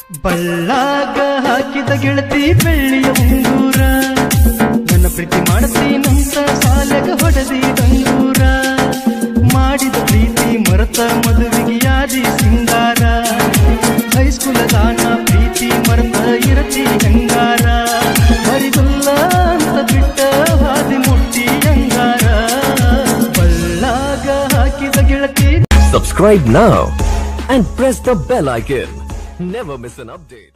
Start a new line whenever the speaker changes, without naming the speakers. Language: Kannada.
ಬಳ್ಳಾಗ ಹಾಕಿದ ಗೆಳತಿ ಬೆಳ್ಳಿಯ ಉಂಗೂರ ನನ್ನ ಪ್ರೀತಿ ಮಾಡತೀನಂತ ಸಾಲಗ ಹೊಡೆದಿ ಡಂಗೂರ ಮಾಡಿದ ಪ್ರೀತಿ ಮರತ ಮದುವೆಗೆ ಯಾದಿ ಸಿಂಗಾರ ಹೈಸ್ಕೂಲ ದಾನ ಪ್ರೀತಿ ಮರತ ಇರತಿ ಹಂಗಾರ ಮರಿದುಲ್ಲ ಅಂತ ಬಿಟ್ಟ ಹಾದಿ ಮುಟ್ಟಿ ಹಂಗಾರ ಬಳ್ಳಾಗ ಹಾಕಿದ ಗೆಳತಿ
Subscribe now and press the bell icon. Never miss an update.